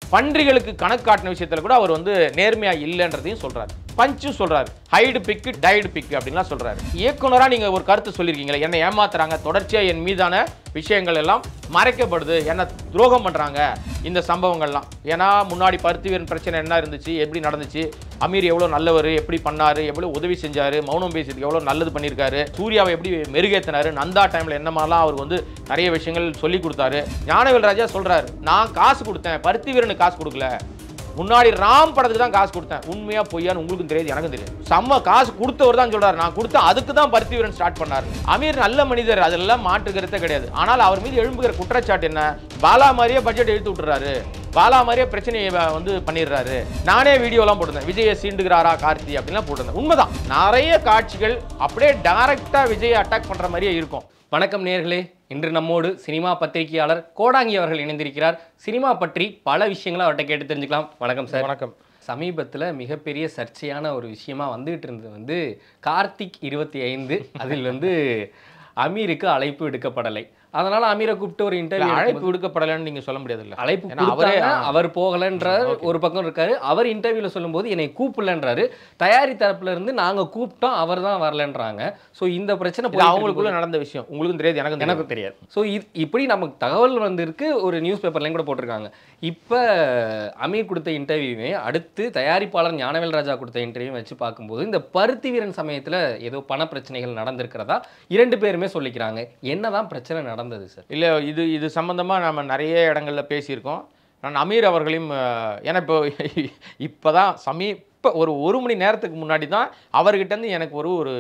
பன்றிகளுக்கு கணக்கு காட்டின விஷயத்துல கூட அவர் வந்து நேர்மையா இல்லைன்றதையும் சொல்றாரு பஞ்சும் சொல்றாரு ஹைடு பிக்கு டைடு பிக்கு அப்படின்லாம் சொல்றாரு இயக்குனரா நீங்க ஒரு கருத்து சொல்லியிருக்கீங்களே என்னை ஏமாத்துறாங்க தொடர்ச்சியா என் மீதான விஷயங்கள் எல்லாம் மறைக்கப்படுது என்ன துரோகம் பண்றாங்க இந்த சம்பவங்கள்லாம் ஏன்னா முன்னாடி பருத்திவீரன் பிரச்சனை என்ன இருந்துச்சு எப்படி நடந்துச்சு அமீர் எவ்வளோ நல்லவர் எப்படி பண்ணாரு எவ்வளோ உதவி செஞ்சாரு மௌனம் பேசியதுக்கு எவ்வளோ நல்லது பண்ணியிருக்காரு சூர்யாவை எப்படி மெருகேத்தினாரு நந்தா டைம்ல என்ன மாதிரிலாம் அவர் வந்து நிறைய விஷயங்கள் சொல்லி கொடுத்தாரு ஞானவேல் ராஜா சொல்றாரு நான் காசு கொடுத்தேன் பருத்திவீரனுக்கு காசு கொடுக்கல முன்னாடி ராம் படத்துக்கு தான் காசு கொடுத்தேன் உண்மையா பொய்யான்னு உங்களுக்கும் தெரியாது எனக்கும் தெரியும் செம்ம காசு கொடுத்தவர் தான் சொல்றாரு நான் கொடுத்தேன் அதுக்கு தான் பருத்திவீரன் ஸ்டார்ட் பண்ணாரு அமீர் நல்ல மனிதர் அதெல்லாம் மாற்று கருத்தே கிடையாது ஆனால் அவர் மீது எழும்புகிற குற்றச்சாட்டு என்ன பாலா மாதிரியே பட்ஜெட் இழுத்து விட்டுறாரு பாலா மாதிரியே பிரச்சனையை வ- வந்து பண்ணிடுறாரு நானே வீடியோலாம் போட்டிருந்தேன் விஜயை சீண்டுகிறாரா கார்த்தி அப்படின்லாம் போட்டிருந்தேன் உண்மைதான் நிறைய காட்சிகள் அப்படியே டைரக்டா விஜயை அட்டாக் பண்ற மாதிரியே இருக்கும் வணக்கம் நேர்களே இன்று நம்மோடு சினிமா பத்திரிகையாளர் கோடாங்கி அவர்கள் இணைந்திருக்கிறார் சினிமா பற்றி பல விஷயங்களை அவர்கிட்ட கேட்டு தெரிஞ்சுக்கலாம் வணக்கம் சார் வணக்கம் சமீபத்தில் மிகப்பெரிய சர்ச்சையான ஒரு விஷயமா வந்துகிட்டு இருந்தது வந்து கார்த்திக் இருபத்தி ஐந்து அதில் வந்து அமீருக்கு அழைப்பு விடுக்கப்படலை அதனால அமீரை கூப்பிட்டு ஒரு இல்ல, இன்டர்வியூ அழைப்பு விடுக்கப்படலைன்னு நீங்க சொல்ல முடியாதுல்ல அழைப்பு ஏன்னா அவரே அவரே அவர் போகலன்ற ஒரு பக்கம் இருக்காரு அவர் இன்டர்வியூல சொல்லும்போது என்னை கூப்பிடலன்றாரு தயாரி தரப்புல இருந்து நாங்க கூப்பிட்டோம் அவர் தான் வரலன்றாங்க ஸோ இந்த பிரச்சனை இது போயிட்டு அவங்களுக்குள்ள நடந்த விஷயம் உங்களுக்கும் தெரியாது எனக்கும் தெரியாது எனக்கும் தெரியாது ஸோ இது இப்படி நமக்கு தகவல் வந்திருக்கு ஒரு நியூஸ் பேப்பர்லையும் கூட போட்டிருக்காங்க இப்போ அமீர் கொடுத்த இன்டர்வியூவே அடுத்து தயாரிப்பாளர் ஞானவேல் ராஜா கொடுத்த இன்டர்வியூ வச்சு பார்க்கும்போது இந்த பருத்தி வீரன் சமயத்தில் ஏதோ பண பிரச்சனைகள் நடந்திருக்கிறதா இரண்டு பேருமே சொல்லிக்கிறாங்க என்னதான் பிரச்சனை நடந்தது சார் இல்லை இது இது சம்மந்தமாக நம்ம நிறைய இடங்கள்ல பேசியிருக்கோம் நான் அமீர் அவர்களையும் அஹ், ஏன்னா இப்போ இப்போ தான் சமீப ஒரு ஒரு மணி நேரத்துக்கு முன்னாடி தான் அவர்கிட்டேருந்து எனக்கு ஒரு ஒரு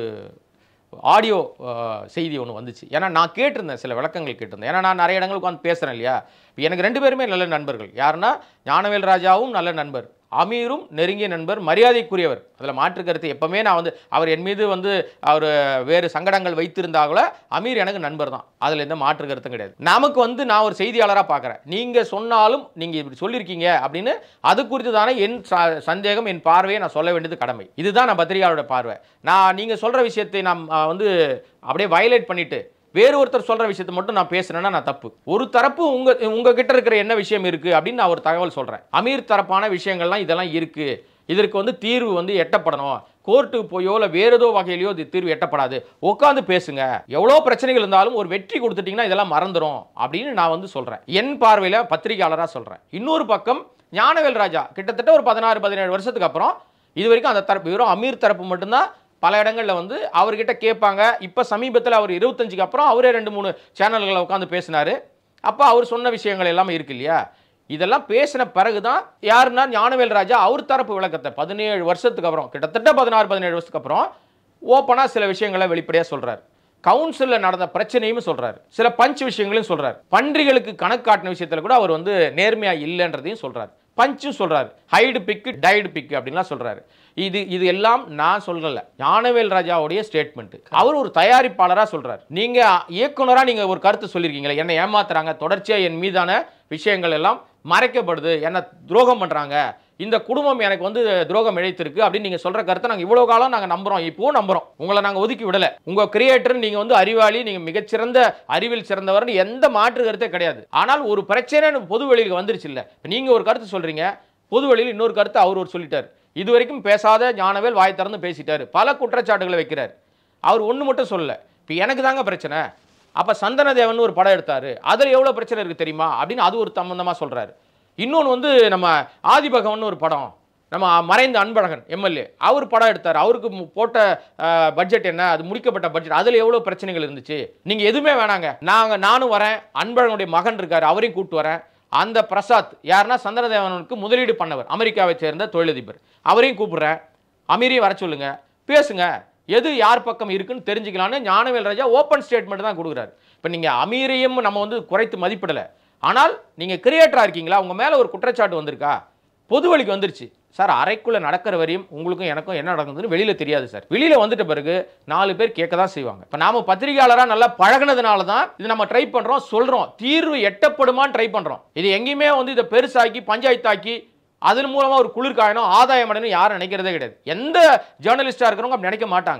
ஆடியோ செய்தி ஒன்று வந்துச்சு ஏன்னா நான் கேட்டிருந்தேன் சில விளக்கங்கள் கேட்டிருந்தேன் ஏன்னா நான் நிறைய இடங்களுக்கு வந்து பேசுகிறேன் இல்லையா இப்போ எனக்கு ரெண்டு பேருமே நல்ல நண்பர்கள் யாருன்னா ஞானவேல் ராஜாவும் நல்ல நண்பர் அமீரும் நெருங்கிய நண்பர் மரியாதைக்குரியவர் அதில் மாற்று கருத்து எப்பவுமே நான் வந்து அவர் என் மீது வந்து அவர் வேறு சங்கடங்கள் வைத்திருந்தாங்களோ அமீர் எனக்கு நண்பர் தான் அதில் எந்த மாற்று கருத்தும் கிடையாது நமக்கு வந்து நான் ஒரு செய்தியாளராக பார்க்குறேன் நீங்கள் சொன்னாலும் நீங்கள் இப்படி சொல்லியிருக்கீங்க அப்படின்னு அது குறித்து தானே என் ச- சந்தேகம் என் பார்வையை நான் சொல்ல வேண்டியது கடமை இதுதான் நான் பத்திரிகையாளரோட பார்வை நான் நீங்கள் சொல்கிற விஷயத்தை நான் அஹ், வந்து அப்படியே வயலேட் பண்ணிட்டு வேறு ஒருத்தர் சொல்ற விஷயத்தை மட்டும் நான் பேசுறேன்னா நான் தப்பு ஒரு தரப்பு உங்க உங்ககிட்ட இருக்கிற என்ன விஷயம் இருக்கு அப்படின்னு நான் ஒரு தகவல் சொல்றேன் அமீர் தரப்பான விஷயங்கள்லாம் இதெல்லாம் இருக்கு இதற்கு வந்து தீர்வு வந்து எட்டப்படணும் கோர்ட்டுக்கு போயோ இல்லை வேற ஏதோ வகையிலையோ இது தீர்வு எட்டப்படாது உட்காந்து பேசுங்க எவ்வளோ பிரச்சனைகள் இருந்தாலும் ஒரு வெற்றி கொடுத்துட்டீங்கன்னா இதெல்லாம் மறந்துடும் அப்படின்னு நான் வந்து சொல்றேன் என் பார்வையில் பத்திரிகையாளராக சொல்றேன் இன்னொரு பக்கம் ஞானவேல் ராஜா கிட்டத்தட்ட ஒரு பதினாறு பதினேழு வருஷத்துக்கு அப்புறம் இது வரைக்கும் அந்த தரப்பு வெறும் அமீர் தரப்பு மட்டும்தான் பல இடங்களில் வந்து அவர்கிட்ட கேட்பாங்க இப்போ சமீபத்தில் அவர் இருபத்தஞ்சுக்கு அப்புறம் அவரே ரெண்டு மூணு சேனல்களை உட்காந்து பேசினாரு அப்போ அவர் சொன்ன விஷயங்கள் எல்லாமே இருக்கு இல்லையா இதெல்லாம் பேசின பிறகு தான் யாருன்னா ஞானவேல் ராஜா அவர் தரப்பு விளக்கத்தை பதினேழு வருஷத்துக்கு அப்புறம் கிட்டத்தட்ட பதினாறு பதினேழு வருஷத்துக்கு அப்புறம் ஓப்பனாக சில விஷயங்களை வெளிப்படையாக சொல்றாரு கவுன்சிலில் நடந்த பிரச்சனையும் சொல்றாரு சில பஞ்ச் விஷயங்களையும் சொல்றாரு பன்றிகளுக்கு கணக்கு காட்டின விஷயத்துல கூட அவர் வந்து நேர்மையா இல்லைன்றதையும் சொல்றாரு பஞ்சும் சொல்றாரு ஹைடு பிக்கு டைடு பிக்கு அப்படின்லாம் சொல்றாரு இது இது எல்லாம் நான் சொல்லல ஞானவேல் ராஜாவுடைய ஸ்டேட்மெண்ட் அவர் ஒரு தயாரிப்பாளரா சொல்றாரு நீங்க இயக்குனரா நீங்க ஒரு கருத்து சொல்லியிருக்கீங்களே என்னை ஏமாத்துறாங்க தொடர்ச்சியா என் மீதான விஷயங்கள் எல்லாம் மறைக்கப்படுது என்ன துரோகம் பண்றாங்க இந்த குடும்பம் எனக்கு வந்து துரோகம் இழைத்திருக்கு அப்படின்னு நீங்க சொல்ற கருத்தை நாங்க இவ்வளவு காலம் நாங்க நம்புறோம் இப்போ நம்புறோம் உங்களை நாங்க ஒதுக்கி விடல உங்க கிரியேட்டர் நீங்க வந்து அறிவாளி நீங்க மிகச்சிறந்த அறிவில் சிறந்தவர்னு எந்த மாற்று கருத்தே கிடையாது ஆனால் ஒரு பிரச்சனை பொது வெளியில் வந்துருச்சு இல்ல இப்ப நீங்க ஒரு கருத்து சொல்றீங்க பொது வெளியில் இன்னொரு கருத்து அவர் ஒரு சொல்லிட்டார் இது வரைக்கும் பேசாத ஞானவேல் வாய் திறந்து பேசிட்டாரு பல குற்றச்சாட்டுகளை வைக்கிறார் அவர் ஒன்று மட்டும் சொல்லல இப்போ எனக்கு தாங்க பிரச்சனை அப்போ சந்தனதேவன் ஒரு படம் எடுத்தாரு அதில் எவ்வளோ பிரச்சனை இருக்குது தெரியுமா அப்படின்னு அது ஒரு சம்பந்தமாக சொல்கிறாரு இன்னொன்று வந்து நம்ம ஆதிபகவன் ஒரு படம் நம்ம மறைந்த அன்பழகன் எம்எல்ஏ அவர் படம் எடுத்தார் அவருக்கு மு- போட்ட பட்ஜெட் என்ன அது முடிக்கப்பட்ட பட்ஜெட் அதில் எவ்வளோ பிரச்சனைகள் இருந்துச்சு நீங்கள் எதுவுமே வேணாங்க நாங்கள் நானும் வரேன் அன்பழகனுடைய மகன் இருக்கார் அவரையும் கூப்பிட்டு வரேன் அந்த பிரசாத் யாருன்னா சந்திரதேவனுக்கு முதலீடு பண்ணவர் அமெரிக்காவை சேர்ந்த தொழிலதிபர் அவரையும் கூப்பிடுறேன் அமீரையும் வர சொல்லுங்க பேசுங்க எது யார் பக்கம் இருக்குன்னு தெரிஞ்சுக்கலான்னு ஞானவேல் ராஜா ஓப்பன் ஸ்டேட்மெண்ட் தான் கொடுக்குறாரு இப்போ நீங்கள் அமீரையும் நம்ம வந்து குறைத்து மதிப்பிடலை ஆனால் நீங்கள் கிரியேட்டராக இருக்கீங்களா உங்கள் மேலே ஒரு குற்றச்சாட்டு வந்திருக்கா பொது வழிக்கு வந்துருச்சு சார் அறைக்குள்ளே நடக்கிற வரையும் உங்களுக்கும் எனக்கும் என்ன நடக்குதுன்னு வெளியில் தெரியாது சார் வெளியில் வந்துட்ட பிறகு நாலு பேர் கேட்க தான் செய்வாங்க இப்போ நாம பத்திரிகையாளராக நல்லா பழகுனதுனால தான் இது நம்ம ட்ரை பண்ணுறோம் சொல்கிறோம் தீர்வு எட்டப்படுமான்னு ட்ரை பண்ணுறோம் இது எங்கேயுமே வந்து இதை பெருசாக்கி பஞ்சாயத்தாக்கி அதன் மூலமாக ஒரு குளிர் காயணும் ஆதாயம் அடையணும் யாரும் நினைக்கிறதே கிடையாது எந்த ஜேர்னலிஸ்டாக இருக்கிறவங்க அப்படி நினைக்க மாட்டாங்க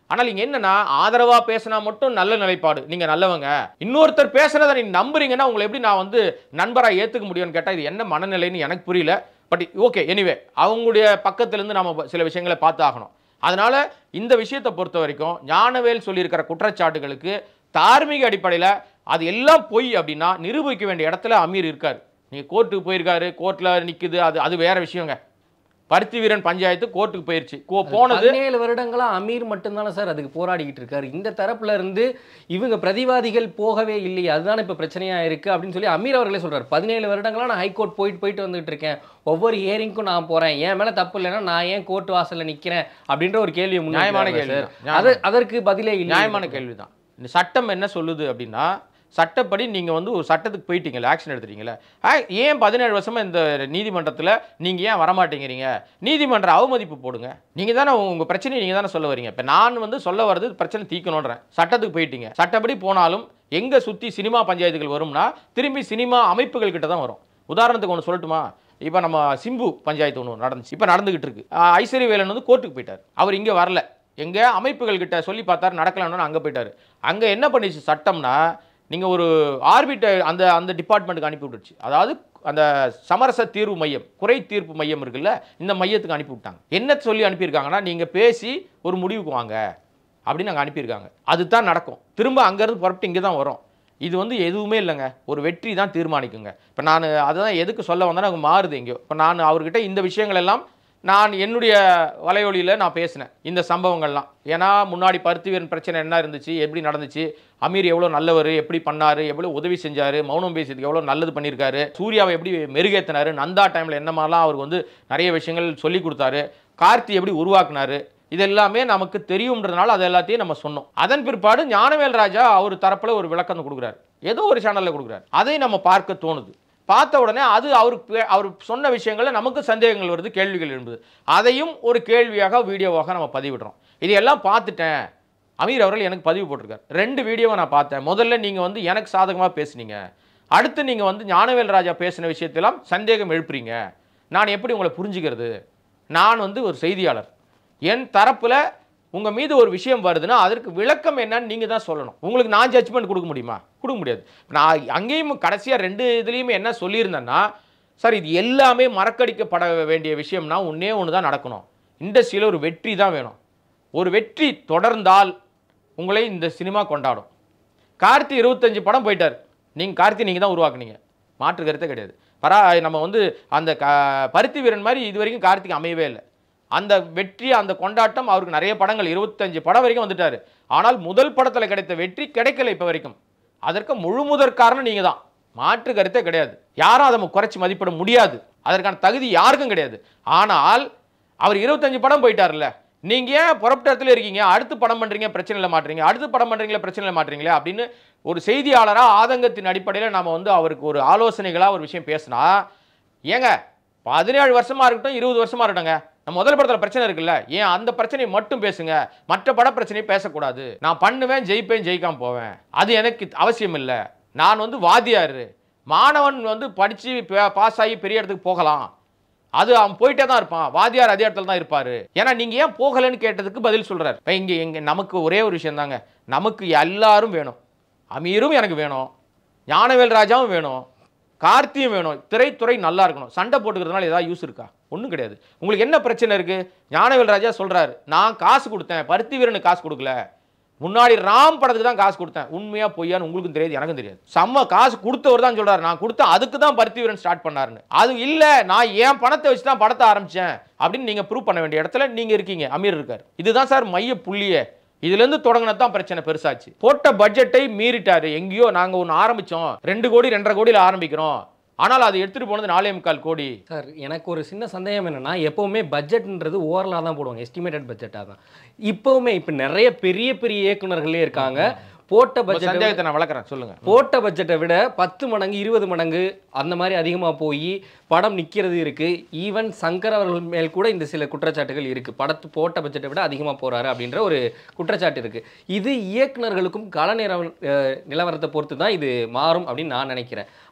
ஆனால் இங்க என்னன்னா ஆதரவா பேசினா மட்டும் நல்ல நிலைப்பாடு நீங்க நல்லவங்க இன்னொருத்தர் பேசுறதை நீங்க நம்புறீங்கன்னா உங்களை எப்படி நான் வந்து நண்பரா ஏத்துக்க முடியும்னு கேட்டா இது என்ன மனநிலைன்னு எனக்கு புரியல பட் ஓகே எனிவே அவங்களுடைய பக்கத்துல இருந்து நம்ம சில விஷயங்களை பார்த்து ஆகணும் அதனால இந்த விஷயத்தை பொறுத்த வரைக்கும் ஞானவேல் சொல்லியிருக்கிற குற்றச்சாட்டுகளுக்கு தார்மீக அடிப்படையில் அது எல்லாம் பொய் அப்படின்னா நிரூபிக்க வேண்டிய இடத்துல அமீர் இருக்காரு நீங்க கோர்ட்டுக்கு போயிருக்காரு கோர்ட்ல நிக்குது அது அது வேற விஷயங்க பருத்தி வீரன் பஞ்சாயத்து கோர்ட்டுக்கு போயிருச்சு கோ- போனது பதினேழு வருடங்களா அமீர் மட்டும்தானே சார் அதுக்கு போராடிக்கிட்டு இருக்காரு இந்த தரப்புல இருந்து இவங்க பிரதிவாதிகள் போகவே இல்லையே அதுதான் இப்ப பிரச்சனையா இருக்கு அப்படின்னு சொல்லி அமீர் அவர்களே சொல்றாரு பதினேழு வருடங்களா நான் ஹைகோர்ட் போயிட்டு போயிட்டு வந்துட்டு இருக்கேன் ஒவ்வொரு ஹியரிங்க்கும் நான் போறேன் என் மேல தப்பு இல்லைன்னா நான் ஏன் கோர்ட் வாசல்ல நிக்கிறேன் அப்படின்ற ஒரு கேள்வி நியாயமான முன்வைக்கிறாங்க கேள்வி சார். தான். அது அதற்கு பதிலே இல்லை நியாயமான கேள்விதான் இந்த சட்டம் என்ன சொல்லுது அப்படின்னா சட்டப்படி நீங்க வந்து ஒரு சட்டத்துக்கு போயிட்டீங்கல்ல ஆக்ஷன் எடுத்துட்டீங்கல்ல ஆ, ஏன் பதினேழு வருஷமா இந்த நீதிமன்றத்துல நீங்க ஏன் வரமாட்டேங்கிறீங்க நீதிமன்ற அவமதிப்பு போடுங்க நீங்க தானே உங்க பிரச்சனையை நீங்க தானே சொல்ல வரீங்க இப்ப நான் வந்து சொல்ல வர்றது பிரச்சனை தீக்கணுன்றேன் சட்டத்துக்கு போயிட்டீங்க சட்டப்படி போனாலும் எங்க சுத்தி சினிமா பஞ்சாயத்துகள் வரும்னா திரும்பி சினிமா அமைப்புகள் கிட்ட தான் வரும் உதாரணத்துக்கு ஒன்று சொல்லட்டுமா இப்போ நம்ம சிம்பு பஞ்சாயத்து ஒன்று நடந்துச்சு இப்போ நடந்துகிட்டு இருக்கு ஆ, ஐஸ்வர்ய வேலன் வந்து கோர்ட்டுக்கு போயிட்டார் அவர் இங்கே வரல எங்க அமைப்புகள் கிட்ட சொல்லி பார்த்தாரு நடக்கலன்னு அங்கே போயிட்டாரு அங்கே என்ன பண்ணிச்சு சட்டம்னா நீங்கள் ஒரு ஆர்பிட்டை அந்த அந்த டிபார்ட்மெண்ட்டுக்கு அனுப்பி விட்டுருச்சு அதாவது அந்த சமரச தீர்வு மையம் குறை தீர்ப்பு மையம் இருக்குல்ல இந்த மையத்துக்கு அனுப்பி விட்டாங்க என்ன சொல்லி அனுப்பியிருக்காங்கன்னா நீங்கள் பேசி ஒரு முடிவுக்கு வாங்க அப்படின்னு அங்கே அனுப்பியிருக்காங்க அதுதான் நடக்கும் திரும்ப அங்கேருந்து புறப்பட்டு இங்கே தான் வரும் இது வந்து எதுவுமே இல்லைங்க ஒரு வெற்றி தான் தீர்மானிக்குங்க இப்போ நான் அதுதான் எதுக்கு சொல்ல வந்தேன்னா அங்கே மாறுது எங்கேயோ இப்போ நான் அவர்கிட்ட இந்த விஷயங்கள் எல்லாம் நான் என்னுடைய வலையொலியில் நான் பேசினேன் இந்த சம்பவங்கள்லாம் ஏன்னா முன்னாடி பருத்திவீரன் பிரச்சனை என்ன இருந்துச்சு எப்படி நடந்துச்சு அமீர் எவ்வளோ நல்லவர் எப்படி பண்ணாரு எவ்வளோ உதவி செஞ்சாரு மௌனம் பேசியதுக்கு எவ்வளோ நல்லது பண்ணியிருக்காரு சூர்யாவை எப்படி மெருகேற்றினாரு நந்தா டைமில் என்ன மாதிரிலாம் அவருக்கு வந்து நிறைய விஷயங்கள் சொல்லி கொடுத்தாரு கார்த்தி எப்படி உருவாக்குனாரு இது எல்லாமே நமக்கு தெரியும்ன்றதுனால அது எல்லாத்தையும் நம்ம சொன்னோம் அதன் பிற்பாடு ஞானவேல் ராஜா அவர் தரப்புல ஒரு விளக்கம் கொடுக்குறாரு ஏதோ ஒரு சேனல்ல கொடுக்குறாரு அதை நம்ம பார்க்க தோணுது பார்த்த உடனே அது அவருக்கு அவர் சொன்ன விஷயங்கள்ல நமக்கு சந்தேகங்கள் வருது கேள்விகள் எழும்புது அதையும் ஒரு கேள்வியாக வீடியோவாக நம்ம பதிவிடுறோம் இதையெல்லாம் பார்த்துட்டேன் அமீர் அவர்கள் எனக்கு பதிவு போட்டிருக்காரு ரெண்டு வீடியோவை நான் பார்த்தேன் முதல்ல நீங்கள் வந்து எனக்கு சாதகமாக பேசுனீங்க அடுத்து நீங்கள் வந்து ஞானவேல் ராஜா பேசின விஷயத்தெல்லாம் சந்தேகம் எழுப்புறீங்க நான் எப்படி உங்களை புரிஞ்சுக்கிறது நான் வந்து ஒரு செய்தியாளர் என் தரப்புல உங்க மீது ஒரு விஷயம் வருதுன்னா அதற்கு விளக்கம் என்னன்னு நீங்க தான் சொல்லணும் உங்களுக்கு நான் ஜட்ஜ்மெண்ட் கொடுக்க முடியுமா கொடுக்க முடியாது நான் அங்கேயும் கடைசியா ரெண்டு இதுலேயுமே என்ன சொல்லியிருந்தேன்னா சார் இது எல்லாமே மறக்கடிக்கப்பட வேண்டிய விஷயம்னா ஒன்றே ஒன்று தான் நடக்கணும் இண்டஸ்ட்ரியில் ஒரு வெற்றி தான் வேணும் ஒரு வெற்றி தொடர்ந்தால் உங்களை இந்த சினிமா கொண்டாடும் கார்த்தி இருபத்தஞ்சு படம் போயிட்டார் நீங்கள் கார்த்தி நீங்கள் தான் உருவாக்குனீங்க மாற்று கருத்தே கிடையாது பரா நம்ம வந்து அந்த க பருத்தி வீரன் மாதிரி இது வரைக்கும் கார்த்திக் அமையவே இல்லை அந்த வெற்றி அந்த கொண்டாட்டம் அவருக்கு நிறைய படங்கள் இருபத்தஞ்சு படம் வரைக்கும் வந்துட்டாரு ஆனால் முதல் படத்தில் கிடைத்த வெற்றி கிடைக்கல இப்போ வரைக்கும் அதற்கு முழு முதற் காரணம் நீங்கள் தான் மாற்று கருத்தே கிடையாது யாரும் அதை குறைச்சி மதிப்பிட முடியாது அதற்கான தகுதி யாருக்கும் கிடையாது ஆனால் அவர் இருபத்தஞ்சு படம் போயிட்டார்ல நீங்க ஏன் புறப்பட்ட இடத்துல இருக்கீங்க அடுத்து படம் பண்றீங்க பிரச்சனையில் மாட்டுறீங்க அடுத்து படம் பண்றீங்களா பிரச்சனையில் மாட்டுறீங்களா அப்படின்னு ஒரு செய்தியாளரா ஆதங்கத்தின் அடிப்படையில் நாம வந்து அவருக்கு ஒரு ஆலோசனைகளா ஒரு விஷயம் பேசினா ஏங்க பதினேழு வருஷமா இருக்கட்டும் இருபது வருஷமா இருக்கட்டுங்க நம்ம முதல் படத்துல பிரச்சனை இருக்குல்ல ஏன் அந்த பிரச்சனையை மட்டும் பேசுங்க மற்ற பட பிரச்சனையை பேசக்கூடாது நான் பண்ணுவேன் ஜெயிப்பேன் ஜெயிக்காம போவேன் அது எனக்கு அவசியம் இல்லை நான் வந்து வாத்தியாரு மாணவன் வந்து படிச்சு பாஸ் ஆகி பெரிய இடத்துக்கு போகலாம் அது அவன் போயிட்டே தான் இருப்பான் வாத்தியார் அதே இடத்துல தான் இருப்பாரு ஏன்னா நீங்க ஏன் போகலைன்னு கேட்டதுக்கு பதில் சொல்றாரு இப்ப இங்க இங்க நமக்கு ஒரே ஒரு விஷயம் தாங்க நமக்கு எல்லாரும் வேணும் அமீரும் எனக்கு வேணும் ஞானவேல் ராஜாவும் வேணும் கார்த்தியும் வேணும் திரைத்துறை நல்லா இருக்கணும் சண்டை போட்டுக்கிறதுனால ஏதாவது யூஸ் இருக்கா ஒன்றும் கிடையாது உங்களுக்கு என்ன பிரச்சனை இருக்கு ஞானவேல் ராஜா சொல்றாரு நான் காசு கொடுத்தேன் பருத்தி வீரனுக்கு காசு கொடுக்கல முன்னாடி ராம் படத்துக்கு தான் காசு கொடுத்தேன் உண்மையா பொய்யான்னு உங்களுக்கும் தெரியாது எனக்கும் தெரியாது செம்ம காசு கொடுத்தவர் தான் சொல்றாரு நான் கொடுத்த அதுக்கு தான் பருத்தி வீரன் ஸ்டார்ட் பண்ணாருன்னு அது இல்ல நான் என் பணத்தை வச்சு தான் படத்தை ஆரம்பிச்சேன் அப்படின்னு நீங்க ப்ரூவ் பண்ண வேண்டிய இடத்துல நீங்க இருக்கீங்க அமீர் இருக்காரு இதுதான் சார் மைய புள்ளியே இதுல இருந்து தொடங்கினது தான் பிரச்சனை பெருசாச்சு போட்ட பட்ஜெட்டை மீறிட்டாரு எங்கேயோ நாங்க ஒன்று ஆரம்பிச்சோம் ரெண்டு கோடி ரெண்டரை கோடியில் ஆரம்பிக்கிறோம் ஆனால் அது எடுத்துட்டு போனது நாலே முக்கால் கோடி சார் எனக்கு ஒரு சின்ன சந்தேகம் என்னன்னா எப்பவுமே பட்ஜெட்ன்றது ஓவரலாக தான் போடுவாங்க எஸ்டிமேட்டட் பட்ஜெட்டாக தான் இப்போவுமே இப்போ நிறைய பெரிய பெரிய இயக்குனர்களே இருக்காங்க போட்ட உங்க பட்ஜெட் சந்தேகத்தை நான் வளர்க்குறேன் சொல்லுங்க போட்ட பட்ஜெட்டை விட பத்து மடங்கு இருபது மடங்கு அந்த மாதிரி அதிகமாக போய் படம் நிற்கிறது இருக்கு ஈவன் சங்கர் அவர்கள் மேல் கூட இந்த சில குற்றச்சாட்டுகள் இருக்கு படத்து போட்ட பட்ஜெட்டை விட அதிகமாக போறாரு அப்படின்ற ஒரு குற்றச்சாட்டு இருக்கு இது இயக்குனர்களுக்கும் கள நிலவ அஹ் நிலவரத்தை பொறுத்து தான் இது மாறும் அப்படின்னு நான் நினைக்கிறேன்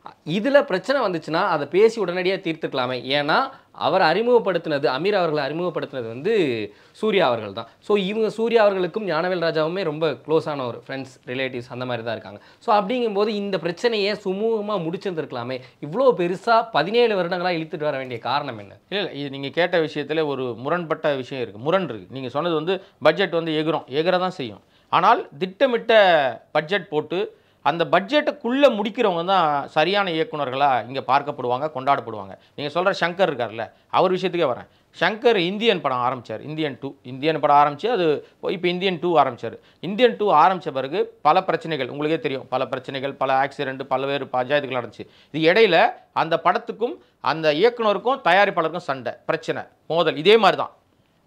இதுல பிரச்சனை வந்துச்சுன்னா அதை பேசி உடனடியாக தீர்த்துக்கலாமே ஏன்னா அவர் அறிமுகப்படுத்தினது அமீர் அவர்களை அறிமுகப்படுத்தினது வந்து சூர்யா அவர்கள் தான் ஸோ இவங்க சூர்யா அவர்களுக்கும் ஞானவேல் ராஜாவுமே ரொம்ப க்ளோஸான ஒரு ஃப்ரெண்ட்ஸ் ரிலேட்டிவ்ஸ் அந்த மாதிரி தான் இருக்காங்க ஸோ அப்படிங்கும்போது இந்த பிரச்சனையை சுமூகமாக முடிச்சிருந்துருக்கலாமே இவ்வளோ பெருசாக பதினேழு வருடங்களாக இழுத்துட்டு வர வேண்டிய காரணம் என்ன இல்லை இல்லை இது நீங்கள் கேட்ட விஷயத்தில் ஒரு முரண்பட்ட விஷயம் இருக்குது முரண் இருக்குது நீங்கள் சொன்னது வந்து பட்ஜெட் வந்து எகுறோம் எகிற தான் செய்யும் ஆனால் திட்டமிட்ட பட்ஜெட் போட்டு அந்த பட்ஜெட்டுக்குள்ளே முடிக்கிறவங்க தான் சரியான இயக்குனர்களாக இங்கே பார்க்கப்படுவாங்க கொண்டாடப்படுவாங்க நீங்கள் சொல்கிற சங்கர் இருக்கார்ல அவர் விஷயத்துக்கே வரேன் சங்கர் இந்தியன் படம் ஆரம்பித்தார் இந்தியன் டூ இந்தியன் படம் ஆரம்பித்து அது இப்போ இந்தியன் டூ ஆரம்பித்தார் இந்தியன் டூ ஆரம்பித்த பிறகு பல பிரச்சனைகள் உங்களுக்கே தெரியும் பல பிரச்சனைகள் பல ஆக்சிடென்ட் பல்வேறு பஞ்சாயத்துகள் நடந்துச்சு இது இடையில அந்த படத்துக்கும் அந்த இயக்குனருக்கும் தயாரிப்பாளருக்கும் சண்டை பிரச்சனை மோதல் இதே மாதிரி தான்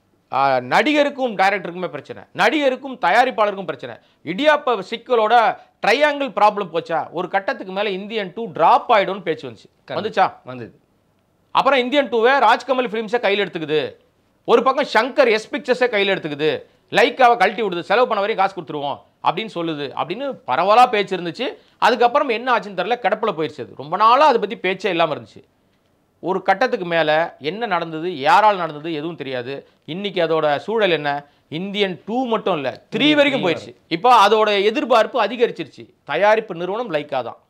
ஆஹ் நடிகருக்கும் டைரக்டருக்குமே பிரச்சனை நடிகருக்கும் தயாரிப்பாளருக்கும் பிரச்சனை இடியாப்ப சிக்கலோட ட்ரையாங்கிள் ப்ராப்ளம் போச்சா ஒரு கட்டத்துக்கு மேலே இந்தியன் டூ டிராப் ஆயிடும்னு பேச்சு வந்துச்சு வந்துச்சா வந்தது அப்புறம் இந்தியன் டூவை ராஜ்கமல் ஃபிலிம்ஸை கையில் எடுத்துக்குது ஒரு பக்கம் சங்கர் எஸ் பிக்சர்ஸை கையில் எடுத்துக்குது லைக்காவை கழட்டி விடுது செலவு பண்ண வரையும் காசு கொடுத்துருவோம் அப்படின்னு சொல்லுது அப்படின்னு பரவலாக பேச்சு இருந்துச்சு அதுக்கப்புறம் என்ன ஆச்சுன்னு தெரில கிடப்பில் போயிடுச்சு அது ரொம்ப நாளாக அதை பற்றி பேச்சே இல்லாமல் இருந்துச்சு ஒரு கட்டத்துக்கு மேலே என்ன நடந்தது யாரால் நடந்தது எதுவும் தெரியாது இன்னைக்கு அதோட சூழல் என்ன இந்தியன் டூ மட்டும் இல்லை த்ரீ வரைக்கும் போயிடுச்சு இப்போ அதோட எதிர்பார்ப்பு அதிகரிச்சிருச்சு தயாரிப்பு நிறுவனம் லைக்கா தான்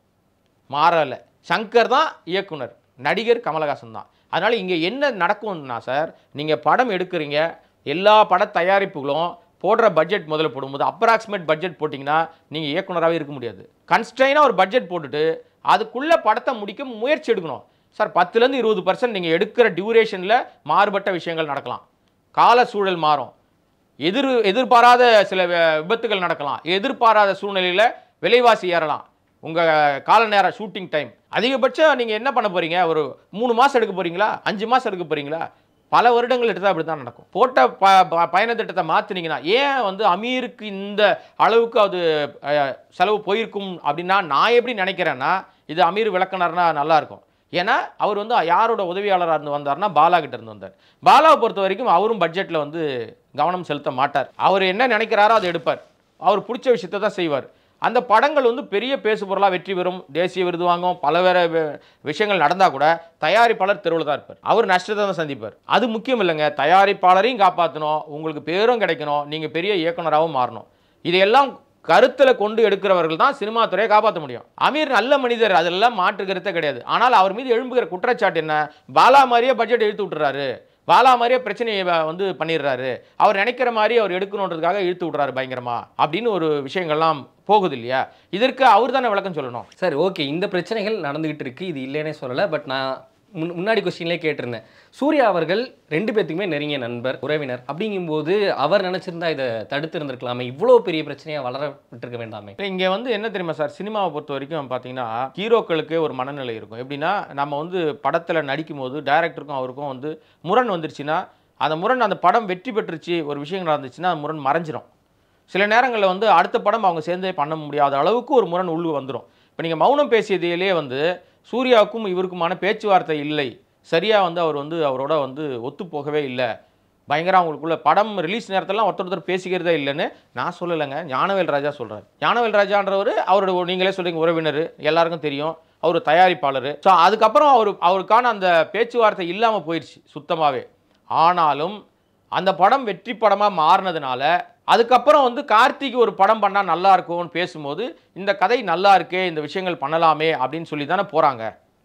மாறலை சங்கர் தான் இயக்குனர் நடிகர் கமலஹாசன் தான் அதனால் இங்கே என்ன நடக்கும்னா சார் நீங்கள் படம் எடுக்கிறீங்க எல்லா பட தயாரிப்புகளும் போடுற பட்ஜெட் முதல்ல போடும்போது அப்ராக்சிமேட் பட்ஜெட் போட்டிங்கன்னா நீங்கள் இயக்குனராகவே இருக்க முடியாது கன்ஸ்ட்ரைனாக ஒரு பட்ஜெட் போட்டுட்டு அதுக்குள்ளே படத்தை முடிக்க முயற்சி எடுக்கணும் சார் பத்துலேருந்து இருபது பர்சன்ட் நீங்கள் எடுக்கிற டியூரேஷனில் மாறுபட்ட விஷயங்கள் நடக்கலாம் கால சூழல் மாறும் எதிர் எதிர்பாராத சில வி- விபத்துகள் நடக்கலாம் எதிர்பாராத சூழ்நிலையில் விலைவாசி ஏறலாம் உங்கள் கால நேர ஷூட்டிங் டைம் அதிகபட்சம் நீங்கள் என்ன பண்ண போகிறீங்க ஒரு மூணு மாதம் எடுக்க போகிறீங்களா அஞ்சு மாதம் எடுக்க போகிறீங்களா பல வருடங்கள் எடுத்தால் அப்படி தான் நடக்கும் போட்ட ப ப- பயண திட்டத்தை மாற்றினீங்கன்னா ஏன் வந்து அமீருக்கு இந்த அளவுக்கு அது அஹ், செலவு போயிருக்கும் அப்படின்னா நான் எப்படி நினைக்கிறேன்னா இது அமீர் விளக்குனார்னா நல்லா இருக்கும் ஏன்னா அவர் வந்து யாரோட உதவியாளராக இருந்து வந்தார்னா பாலா கிட்ட இருந்து வந்தார் பாலாவை பொறுத்த வரைக்கும் அவரும் பட்ஜெட்டில் வந்து கவனம் செலுத்த மாட்டார் அவர் என்ன நினைக்கிறாரோ அதை எடுப்பார் அவர் பிடிச்ச விஷயத்தை தான் செய்வார் அந்த படங்கள் வந்து பெரிய பேசுபொருளாக வெற்றி பெறும் தேசிய விருது வாங்கும் பல வேற வி- விஷயங்கள் நடந்தால் கூட தயாரிப்பாளர் தெருவில் தான் இருப்பார் அவர் நஷ்டத்தை தான் சந்திப்பார் அது முக்கியம் இல்லைங்க தயாரிப்பாளரையும் காப்பாற்றணும் உங்களுக்கு பேரும் கிடைக்கணும் நீங்கள் பெரிய இயக்குனராகவும் மாறணும் இதையெல்லாம் கருத்தில் கொண்டு எடுக்கிறவர்கள் தான் சினிமா துறையை காப்பாற்ற முடியும் அமீர் நல்ல மனிதர் அதெல்லாம் மாற்று கருத்தே கிடையாது ஆனால் அவர் மீது எழும்புகிற குற்றச்சாட்டு என்ன பாலா மாதிரியே பட்ஜெட் இழுத்து விட்டுறாரு பாலா மாதிரியே பிரச்சனையை வ- வந்து பண்ணிடுறாரு அவர் நினைக்கிற மாதிரி அவர் எடுக்கணுன்றதுக்காக இழுத்து விட்றாரு பயங்கரமா அப்படின்னு ஒரு விஷயங்கள்லாம் போகுது இல்லையா இதற்கு அவர் தானே விளக்கம் சொல்லணும் சரி ஓகே இந்த பிரச்சனைகள் நடந்துகிட்டு இருக்கு இது இல்லைன்னே சொல்லலை பட் நான் முன் முன்னாடி கொஸ்டின்லேயே கேட்டிருந்தேன் சூர்யா அவர்கள் ரெண்டு பேத்துக்குமே நெருங்கிய நண்பர் உறவினர் அப்படிங்கும்போது அவர் நினைச்சிருந்தா இதை தடுத்து இருந்திருக்கலாமே இவ்வளோ பெரிய பிரச்சனையை வளர விட்டுருக்க வேண்டாமே இங்கே வந்து என்ன தெரியுமா சார் சினிமாவை பொறுத்த வரைக்கும் பார்த்தீங்கன்னா ஹீரோக்களுக்கு ஒரு மனநிலை இருக்கும் எப்படின்னா நம்ம வந்து படத்தில் நடிக்கும் போது டைரக்டருக்கும் அவருக்கும் வந்து முரண் வந்துருச்சுன்னா அந்த முரண் அந்த படம் வெற்றி பெற்றுச்சு ஒரு விஷயம் நடந்துச்சுன்னா அந்த முரண் மறைஞ்சிரும் சில நேரங்களில் வந்து அடுத்த படம் அவங்க சேர்ந்தே பண்ண முடியாத அளவுக்கு ஒரு முரண் உள்ள வந்துடும் இப்போ நீங்கள் மௌனம் பேசியதிலே வந்து சூர்யாவுக்கும் இவருக்குமான பேச்சுவார்த்தை இல்லை சரியாக வந்து அவர் வந்து அவரோட வந்து ஒத்து போகவே இல்லை பயங்கர அவங்களுக்குள்ள படம் ரிலீஸ் நேரத்திலாம் ஒருத்தர் ஒருத்தர் பேசிக்கிறதே இல்லைன்னு நான் சொல்லலைங்க ஞானவேல் ராஜா சொல்கிறார் ஞானவேல் ராஜான்றவர் அவரோட ஒரு- நீங்களே சொல்றீங்க உறவினர் எல்லாருக்கும் தெரியும் அவர் தயாரிப்பாளர் ஸோ அதுக்கப்புறம் அவர் அவருக்கான அந்த பேச்சுவார்த்தை இல்லாமல் போயிடுச்சு சுத்தமாகவே ஆனாலும் அந்த படம் வெற்றி படமாக மாறினதுனால அதுக்கப்புறம் வந்து கார்த்திக் ஒரு படம் பண்ணால் நல்லா இருக்கும்னு பேசும்போது இந்த கதை நல்லா இருக்கே இந்த விஷயங்கள் பண்ணலாமே அப்படின்னு சொல்லி தானே போகிறாங்க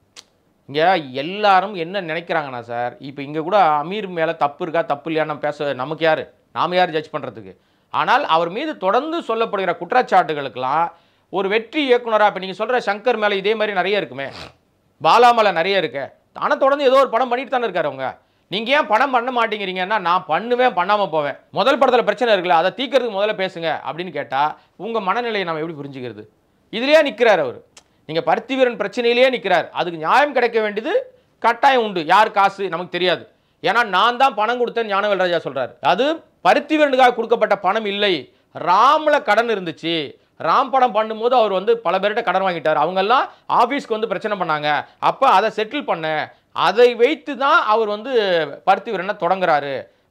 இங்கே எல்லாரும் என்ன நினைக்கிறாங்கன்னா சார் இப்போ இங்கே கூட அமீர் மேலே தப்பு இருக்கா தப்பு இல்லையான்னு பேச நமக்கு யார் நாம் யார் ஜட்ஜ் பண்ணுறதுக்கு ஆனால் அவர் மீது தொடர்ந்து சொல்லப்படுகிற குற்றச்சாட்டுகளுக்கெல்லாம் ஒரு வெற்றி இயக்குனராக இப்போ நீங்கள் சொல்கிற சங்கர் மேலே இதே மாதிரி நிறைய இருக்குமே பாலா மேலே நிறைய இருக்கு ஆனால் தொடர்ந்து ஏதோ ஒரு படம் பண்ணிட்டு தானே இருக்காரு அவங்க நீங்கள் ஏன் படம் பண்ண மாட்டேங்கிறீங்கன்னா நான் பண்ணுவேன் பண்ணாமல் போவேன் முதல் படத்தில் பிரச்சனை இருக்குல்ல அதை தீர்க்கறதுக்கு முதல்ல பேசுங்க அப்படின்னு கேட்டால் உங்கள் மனநிலையை நம்ம எப்படி புரிஞ்சுக்கிறது இதுலயே நிற்கிறார் அவர் நீங்கள் பருத்திவீரன் பிரச்சனையிலேயே நிற்கிறார் அதுக்கு நியாயம் கிடைக்க வேண்டியது கட்டாயம் உண்டு யார் காசு நமக்கு தெரியாது ஏன்னா நான் தான் பணம் கொடுத்தேன் ஞானவேல் ராஜா சொல்றாரு அது பருத்திவீரனுக்காக கொடுக்கப்பட்ட பணம் இல்லை ராம்ல கடன் இருந்துச்சு ராம் படம் பண்ணும்போது அவர் வந்து பல பேர்கிட்ட கடன் வாங்கிட்டார் அவங்கெல்லாம் ஆஃபீஸ்க்கு வந்து பிரச்சனை பண்ணாங்க அப்போ அதை செட்டில் பண்ண அதை வைத்து தான் அவர் வந்து பருத்திவீரனை தொடங்குறாரு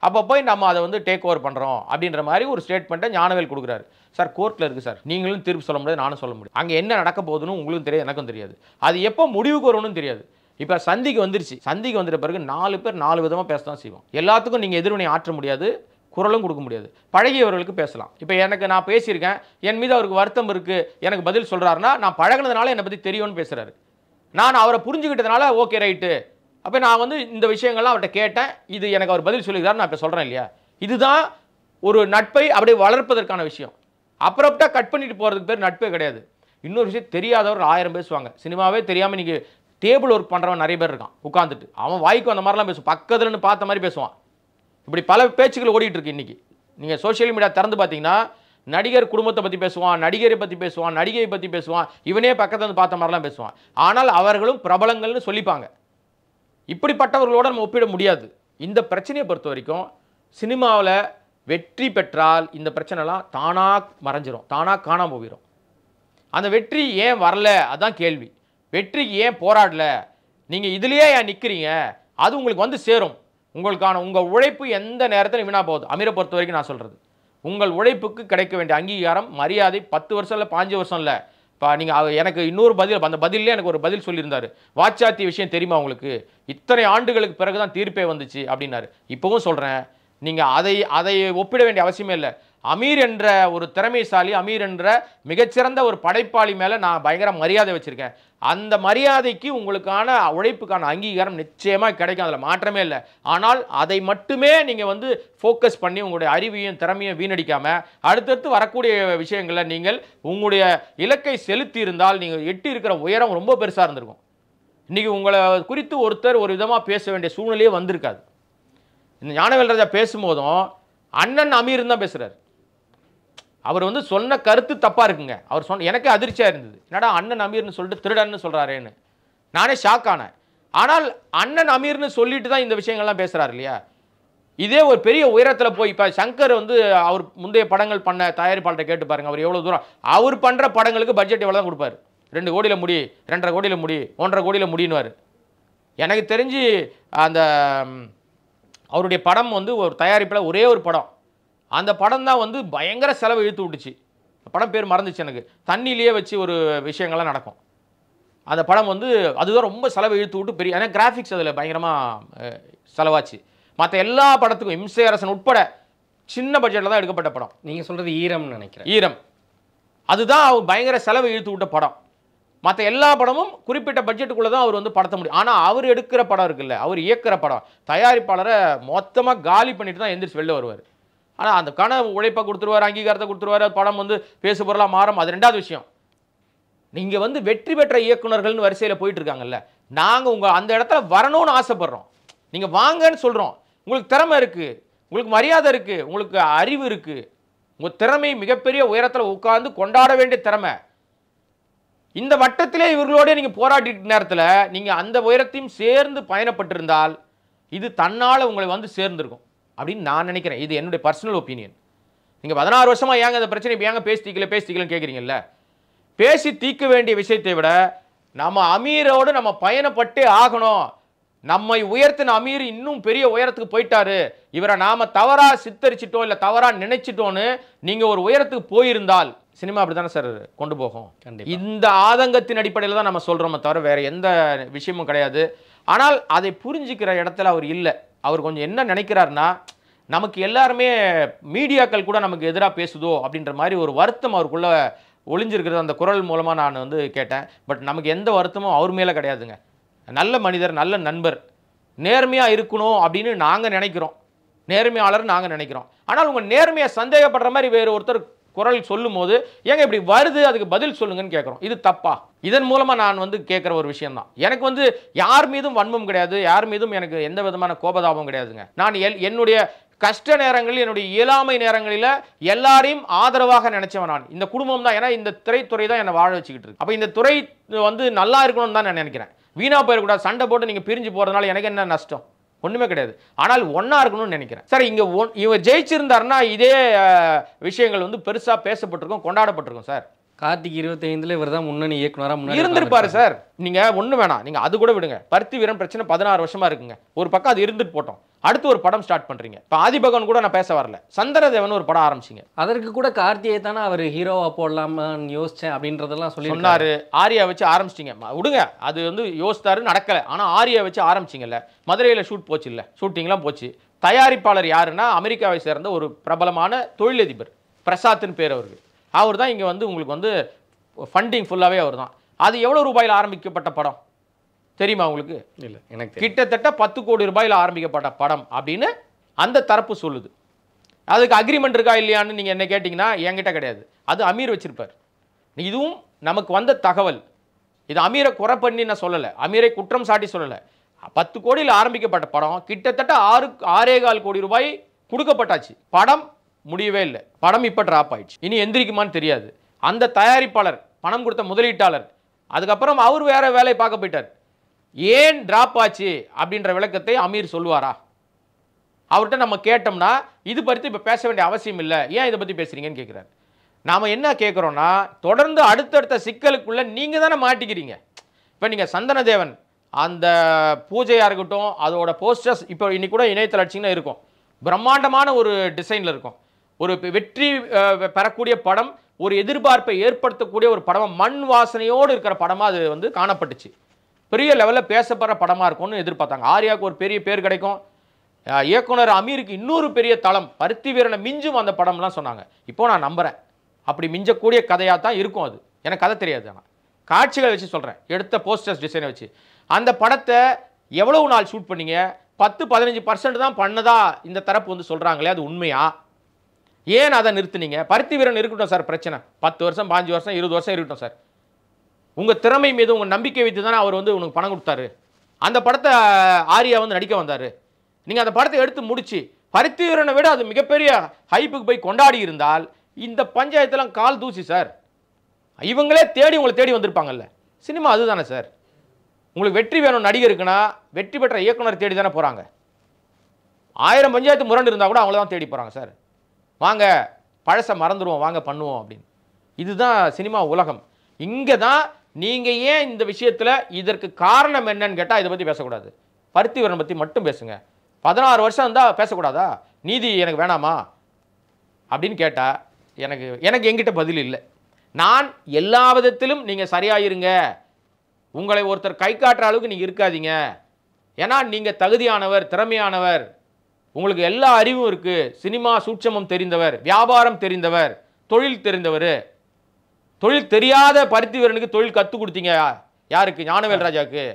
அப்போ போய் நம்ம அதை வந்து டேக் ஓவர் பண்ணுறோம் அப்படின்ற மாதிரி ஒரு ஸ்டேட்மெண்ட்டை ஞானவேல் கொடுக்குறாரு சார் கோர்ட்டில் இருக்குது சார் நீங்களும் தீர்ப்பு சொல்ல முடியாது நானும் சொல்ல முடியும் அங்கே என்ன நடக்க போகுதுன்னு உங்களுக்கும் தெரியாது எனக்கும் தெரியாது அது எப்போ முடிவுக்கு வரும்னு தெரியாது இப்போ சந்திக்கு வந்துருச்சு சந்திக்கு வந்துட்ட பிறகு நாலு பேர் நாலு விதமாக பேச தான் செய்வோம் எல்லாத்துக்கும் நீங்கள் எதிர்வினை ஆற்ற முடியாது குரலும் கொடுக்க முடியாது பழகியவர்களுக்கு பேசலாம் இப்போ எனக்கு நான் பேசியிருக்கேன் என் மீது அவருக்கு வருத்தம் இருக்குது எனக்கு பதில் சொல்கிறாருன்னா நான் பழகுனதுனால என்னை பற்றி தெரியும்னு பேசுகிறாரு நான் அவரை புரிஞ்சுக்கிட்டதுனால ஓகே ரைட்டு அப்போ நான் வந்து இந்த விஷயங்கள்லாம் அவர்கிட்ட கேட்டேன் இது எனக்கு அவர் பதில் சொல்லிக்கிறார் நான் இப்போ சொல்கிறேன் இல்லையா இதுதான் ஒரு நட்பை அப்படியே வளர்ப்பதற்கான விஷயம் அப்புறப்பட்டா கட் பண்ணிட்டு போகிறதுக்கு பேர் நட்பே கிடையாது இன்னொரு விஷயம் தெரியாதவர் ஆயிரம் பேசுவாங்க சினிமாவே தெரியாமல் நீங்கள் டேபிள் ஒர்க் பண்ணுறவன் நிறைய பேர் இருக்கான் உட்காந்துட்டு அவன் வாய்க்கு அந்த மாதிரிலாம் பேசுவான் பக்கத்துல இருந்து பார்த்த மாதிரி பேசுவான் இப்படி பல பேச்சுக்கள் ஓடிட்டு இருக்கு இன்னைக்கு நீங்கள் சோஷியல் மீடியா திறந்து பார்த்தீங்கன்னா நடிகர் குடும்பத்தை பற்றி பேசுவான் நடிகரை பற்றி பேசுவான் நடிகையை பற்றி பேசுவான் இவனே பக்கத்துல இருந்து பார்த்த மாதிரிலாம் பேசுவான் ஆனால் அவர்களும் பிரபலங்கள்னு சொல்லிப்பாங்க இப்படிப்பட்டவர்களோட நம்ம ஒப்பிட முடியாது இந்த பிரச்சனையை பொறுத்த வரைக்கும் சினிமாவில் வெற்றி பெற்றால் இந்த பிரச்சனைலாம் தானாக மறைஞ்சிரும் தானாக காணாம போயிடும் அந்த வெற்றி ஏன் வரல அதான் கேள்வி வெற்றிக்கு ஏன் போராடல நீங்கள் இதுலயே ஏன் நிற்கிறீங்க அது உங்களுக்கு வந்து சேரும் உங்களுக்கான உங்கள் உழைப்பு எந்த நேரத்திலும் வீணா போகுது அமீரை பொறுத்த வரைக்கும் நான் சொல்கிறது உங்கள் உழைப்புக்கு கிடைக்க வேண்டிய அங்கீகாரம் மரியாதை பத்து வருஷம் இல்லை பாஞ்சு வருஷம் இல்லை இப்போ நீங்கள் எனக்கு இன்னொரு பதில் அந்த பதிலே எனக்கு ஒரு பதில் சொல்லியிருந்தாரு வாச்சாத்தி விஷயம் தெரியுமா உங்களுக்கு இத்தனை ஆண்டுகளுக்கு பிறகு தான் தீர்ப்பே வந்துச்சு அப்படின்னாரு இப்போவும் சொல்கிறேன் நீங்கள் அதை அதை ஒப்பிட வேண்டிய அவசியமே இல்லை அமீர் என்ற ஒரு திறமைசாலி அமீர் என்ற மிகச்சிறந்த ஒரு படைப்பாளி மேலே நான் பயங்கர மரியாதை வச்சுருக்கேன் அந்த மரியாதைக்கு உங்களுக்கான உழைப்புக்கான அங்கீகாரம் நிச்சயமாக கிடைக்கும் அதில் மாற்றமே இல்லை ஆனால் அதை மட்டுமே நீங்கள் வந்து ஃபோக்கஸ் பண்ணி உங்களுடைய அறிவையும் திறமையும் வீணடிக்காமல் அடுத்தடுத்து வரக்கூடிய விஷயங்களில் நீங்கள் உங்களுடைய இலக்கை செலுத்தி இருந்தால் நீங்கள் எட்டி இருக்கிற உயரம் ரொம்ப பெருசாக இருந்திருக்கும் இன்றைக்கி உங்களை குறித்து ஒருத்தர் ஒரு விதமாக பேச வேண்டிய சூழ்நிலையே வந்திருக்காது இந்த ஞானவேல் ராஜா பேசும்போதும் அண்ணன் அமீர் தான் பேசுகிறார் அவர் வந்து சொன்ன கருத்து தப்பாக இருக்குங்க அவர் சொன்ன எனக்கு அதிர்ச்சியாக இருந்தது என்னடா அண்ணன் அமீர்னு சொல்லிட்டு திருடன்னு சொல்கிறாரேன்னு நானே ஷாக் ஆனேன் ஆனால் அண்ணன் அமீர்னு சொல்லிட்டு தான் இந்த விஷயங்கள்லாம் பேசுகிறார் இல்லையா இதே ஒரு பெரிய உயரத்தில் போய் இப்போ சங்கர் வந்து அவர் முந்தைய படங்கள் பண்ண தயாரிப்பாளர்கிட்ட கேட்டு பாருங்க அவர் எவ்வளோ தூரம் அவர் பண்ணுற படங்களுக்கு பட்ஜெட் எவ்வளோ தான் கொடுப்பாரு ரெண்டு கோடியில் முடி ரெண்டரை கோடியில் முடி ஒன்றரை கோடியில் முடின்னுவார் எனக்கு தெரிஞ்சு அந்த ம், அவருடைய படம் வந்து ஒரு தயாரிப்பில் ஒரே ஒரு படம் அந்த படம் தான் வந்து பயங்கர செலவு இழுத்து விட்டுச்சு படம் பேர் மறந்துச்சு எனக்கு தண்ணியிலேயே வச்சு ஒரு விஷயங்கள்லாம் நடக்கும் அந்த படம் வந்து அதுதான் ரொம்ப செலவு இழுத்து விட்டு பெரிய ஏன்னா கிராஃபிக்ஸ் அதில் பயங்கரமாக செலவாச்சு மற்ற எல்லா படத்துக்கும் இம்சை அரசன் உட்பட சின்ன பட்ஜெட்டில் தான் எடுக்கப்பட்ட படம் நீங்க சொல்றது ஈரம்னு நினைக்கிறேன் ஈரம் அதுதான் அவர் பயங்கர செலவு இழுத்து விட்ட படம் மற்ற எல்லா படமும் குறிப்பிட்ட பட்ஜெட்டுக்குள்ளே தான் அவர் வந்து படத்த முடியும் ஆனால் அவர் எடுக்கிற படம் இருக்குல்ல அவர் இயக்குற படம் தயாரிப்பாளரை மொத்தமாக காலி பண்ணிட்டு தான் எந்திரிச்சு வெளில வருவார் ஆனால் அந்த கன உழைப்பை கொடுத்துருவார் அங்கீகாரத்தை கொடுத்துருவார் படம் வந்து பேசு பொருளாக மாறும் அது ரெண்டாவது விஷயம் நீங்கள் வந்து வெற்றி பெற்ற இயக்குனர்கள்னு வரிசையில் போயிட்டு இருக்காங்கல்ல நாங்கள் உங்கள் அந்த இடத்துல வரணும்னு ஆசைப்படுறோம் நீங்கள் வாங்கன்னு சொல்கிறோம் உங்களுக்கு திறமை இருக்குது உங்களுக்கு மரியாதை இருக்குது உங்களுக்கு அறிவு இருக்குது உங்கள் திறமை மிகப்பெரிய உயரத்தில் உட்கார்ந்து கொண்டாட வேண்டிய திறமை இந்த வட்டத்திலே இவர்களோட நீங்கள் போராடிட்டு நேரத்தில் நீங்கள் அந்த உயரத்தையும் சேர்ந்து பயணப்பட்டிருந்தால் இது தன்னால் உங்களை வந்து சேர்ந்திருக்கும் அப்படின்னு நான் நினைக்கிறேன் இது என்னுடைய பர்சனல் ஒப்பீனியன் நீங்கள் பதினாறு வருஷமாக ஏங்க இந்த பிரச்சனை இப்போ ஏங்க பேசி தீக்கல பேசி தீக்கலன்னு கேட்குறீங்கல்ல பேசி தீர்க்க வேண்டிய விஷயத்தை விட நம்ம அமீரோடு நம்ம பயணப்பட்டே ஆகணும் நம்மை உயர்த்தின அமீர் இன்னும் பெரிய உயரத்துக்கு போயிட்டாரு இவரை நாம தவறா சித்தரிச்சிட்டோம் இல்லை தவறா நினைச்சிட்டோன்னு நீங்க ஒரு உயரத்துக்கு போயிருந்தால் சினிமா அப்படிதானே சார் கொண்டு போகும் கண்டிப்பா. இந்த ஆதங்கத்தின் அடிப்படையில் தான் நம்ம சொல்றோமே தவிர வேற எந்த விஷயமும் கிடையாது ஆனால் அதை புரிஞ்சுக்கிற இடத்துல அவர் இல்லை அவர் கொஞ்சம் என்ன நினைக்கிறாருன்னா நமக்கு எல்லாருமே மீடியாக்கள் கூட நமக்கு எதிராக பேசுதோ அப்படின்ற மாதிரி ஒரு வருத்தம் அவருக்குள்ள ஒளிஞ்சிருக்கிறது அந்த குரல் மூலமாக நான் வந்து கேட்டேன் பட் நமக்கு எந்த வருத்தமும் அவர் மேலே கிடையாதுங்க நல்ல மனிதர் நல்ல நண்பர் நேர்மையாக இருக்கணும் அப்படின்னு நாங்கள் நினைக்கிறோம் நேர்மையாளர் நாங்கள் நினைக்கிறோம் ஆனால் உங்கள் நேர்மையை சந்தேகப்படுற மாதிரி வேறு ஒருத்தர் குரல் சொல்லும்போது ஏங்க இப்படி வருது அதுக்கு பதில் சொல்லுங்கன்னு கேட்குறோம் இது தப்பா இதன் மூலமாக நான் வந்து கேட்குற ஒரு விஷயம்தான் எனக்கு வந்து யார் மீதும் வன்மம் கிடையாது யார் மீதும் எனக்கு எந்த விதமான கோபதாபம் கிடையாதுங்க நான் எல் என்னுடைய கஷ்ட நேரங்களில் என்னுடைய இயலாமை நேரங்களில் எல்லாரையும் ஆதரவாக நினைச்சவன் நான் இந்த குடும்பம் தான் ஏன்னா இந்த திரைத்துறை தான் என்னை வாழ வச்சுக்கிட்டு இருக்கு அப்போ இந்த துறை வந்து நல்லா இருக்கணும்னு தான் நான் நினைக்கிறேன் வீணா போயிடக்கூடாது சண்டை போட்டு நீங்கள் பிரிஞ்சு போகிறதுனால எனக்கு என்ன நஷ்டம் ஒன்றுமே கிடையாது ஆனால் ஒன்றா இருக்கணும்னு நினைக்கிறேன் சார் இங்கே ஒன் இவர் ஜெயிச்சிருந்தாருன்னா இதே அஹ், விஷயங்கள் வந்து பெருசாக பேசப்பட்டிருக்கும் கொண்டாடப்பட்டிருக்கும் சார் கார்த்திக் இருபத்தைந்துல இவர் தான் முன்னணி இயக்குனரா முன்னாடி இருந்திருப்பாரு சார் நீங்க ஒண்ணு வேணாம் நீங்க அது கூட விடுங்க பருத்தி வீரன் பிரச்சனை பதினாறு வருஷமா இருக்குங்க ஒரு பக்கம் அது இருந்துட்டு போட்டோம் அடுத்து ஒரு படம் ஸ்டார்ட் பண்றீங்க இப்ப ஆதிபகவன் கூட நான் பேச வரல சந்திரதேவன் ஒரு படம் ஆரம்பிச்சீங்க அதற்கு கூட கார்த்தியை தானே அவர் ஹீரோவா போடலாமான்னு யோசிச்சேன் அப்படின்றதெல்லாம் சொல்லி சொன்னாரு ஆரியா வச்சு ஆரம்பிச்சிட்டீங்க ம- விடுங்க அது வந்து யோசித்தாரு நடக்கல ஆனா ஆரியா வச்சு ஆரம்பிச்சிங்கல்ல மதுரையில ஷூட் போச்சு இல்ல ஷூட்டிங்லாம் போச்சு தயாரிப்பாளர் யாருன்னா அமெரிக்காவை சேர்ந்த ஒரு பிரபலமான தொழிலதிபர் பிரசாத்னு பேர் அவருக்கு அவர் தான் இங்க வந்து உங்களுக்கு வந்து ஃபண்டிங் ஃபுல்லாவே அவர் தான் அது எவ்வளவு ரூபாயில ஆரம்பிக்கப்பட்ட படம் தெரியுமா உங்களுக்கு இல்ல எனக்கு தெரியும். கிட்டத்தட்ட பத்து கோடி ரூபாயில ஆரம்பிக்கப்பட்ட படம் அப்படின்னு அந்த தரப்பு சொல்லுது அதுக்கு அக்ரிமெண்ட் இருக்கா இல்லையான்னு நீங்க என்ன கேட்டிங்கன்னா என்கிட்ட கிடையாது அது அமீர் வச்சிருப்பார் இதுவும் நமக்கு வந்த தகவல் இது அமீரை குறை பண்ணி நான் சொல்லலை அமீரை குற்றம் சாட்டி சொல்லலை பத்து கோடியில் ஆரம்பிக்கப்பட்ட படம் கிட்டத்தட்ட ஆறு ஆறே கால் கோடி ரூபாய் கொடுக்கப்பட்டாச்சு படம் முடியவே இல்லை படம் இப்போ ட்ராப் ஆயிடுச்சு இனி எந்திரிக்குமான்னு தெரியாது அந்த தயாரிப்பாளர் பணம் கொடுத்த முதலீட்டாளர் அதுக்கப்புறம் அவர் வேற வேலையை பார்க்க போயிட்டார் ஏன் டிராப் ஆச்சு அப்படின்ற விளக்கத்தை அமீர் சொல்லுவாரா அவர்கிட்ட நம்ம கேட்டோம்னா இது பற்றி இப்போ பேச வேண்டிய அவசியம் இல்லை ஏன் இதை பற்றி பேசுறீங்கன்னு கேட்குறாரு நாம் என்ன கேட்குறோன்னா தொடர்ந்து அடுத்தடுத்த சிக்கலுக்குள்ள நீங்கள் தானே மாட்டிக்கிறீங்க இப்போ நீங்கள் சந்தனதேவன் அந்த பூஜையாக இருக்கட்டும் அதோட போஸ்டர்ஸ் இப்போ இன்னைக்கு கூட இணையதள அடிச்சிங்கன்னா இருக்கும் பிரம்மாண்டமான ஒரு டிசைனில் இருக்கும் ஒரு பெ- வெற்றி அஹ், பெறக்கூடிய படம் ஒரு எதிர்பார்ப்பை ஏற்படுத்தக்கூடிய ஒரு படம் மண் வாசனையோடு இருக்கிற படமாக அது வந்து காணப்பட்டுச்சு பெரிய லெவலில் பேசப்படுற படமாக இருக்கும்னு எதிர்பார்த்தாங்க ஆர்யாவுக்கு ஒரு பெரிய பேர் கிடைக்கும் அஹ் இயக்குனர் அமீருக்கு இன்னொரு பெரிய தளம் பருத்தி வீரனை மிஞ்சும் அந்த படம்லாம் சொன்னாங்க இப்போ நான் நம்புறேன் அப்படி மிஞ்சக்கூடிய கதையாக தான் இருக்கும் அது எனக்கு கதை தெரியாது ஆனால் காட்சிகளை வச்சு சொல்கிறேன் எடுத்த போஸ்டர்ஸ் டிசைனை வச்சு அந்த படத்தை எவ்வளவு நாள் ஷூட் பண்ணீங்க பத்து பதினஞ்சு பர்சன்ட் தான் பண்ணதா இந்த தரப்பு வந்து சொல்கிறாங்களே அது உண்மையா ஏன் அதை நிறுத்துனீங்க பருத்தி வீரன் இருக்கட்டும் சார் பிரச்சனை பத்து வருஷம் பாஞ்சு வருஷம் இருபது வருஷம் இருக்கட்டும் சார் உங்கள் திறமை மீது உங்கள் நம்பிக்கை வைத்து தானே அவர் வந்து உனக்கு பணம் கொடுத்தாரு அந்த படத்தை ஆர்யா வந்து நடிக்க வந்தார் நீங்கள் அந்த படத்தை எடுத்து முடிச்சு பருத்தி வீரனை விட அது மிகப்பெரிய ஹைப்புக்கு போய் கொண்டாடி இருந்தால் இந்த பஞ்சாயத்தெல்லாம் கால் தூசி சார் இவங்களே தேடி உங்களை தேடி வந்திருப்பாங்கல்ல சினிமா அதுதானே சார் உங்களுக்கு வெற்றி வேணும் நடிகருக்குன்னா வெற்றி பெற்ற இயக்குனர் தேடி தானே போகிறாங்க ஆயிரம் பஞ்சாயத்து முரண்டு இருந்தால் கூட அவங்கள தான் தேடி போகிறாங்க சார் வாங்க பழசை மறந்துடுவோம் வாங்க பண்ணுவோம் அப்படின்னு இதுதான் சினிமா உலகம் இங்கே தான் நீங்கள் ஏன் இந்த விஷயத்தில் இதற்கு காரணம் என்னன்னு கேட்டால் இதை பற்றி பேசக்கூடாது பருத்திவரனை பற்றி மட்டும் பேசுங்க பதினாறு வருஷம் இருந்தால் பேசக்கூடாதா நீதி எனக்கு வேணாமா அப்படின்னு கேட்டால் எனக்கு எனக்கு எங்கிட்ட பதில் இல்லை நான் எல்லா விதத்திலும் நீங்கள் சரியாயிருங்க உங்களை ஒருத்தர் கை காட்டுற அளவுக்கு நீங்கள் இருக்காதீங்க ஏன்னா நீங்கள் தகுதியானவர் திறமையானவர் உங்களுக்கு எல்லா அறிவும் இருக்குது சினிமா சூட்சமம் தெரிந்தவர் வியாபாரம் தெரிந்தவர் தொழில் தெரிந்தவர் தொழில் தெரியாத பருத்தி வீரனுக்கு தொழில் கற்றுக் கொடுத்தீங்க யாருக்கு ஞானவேல் ராஜாவுக்கு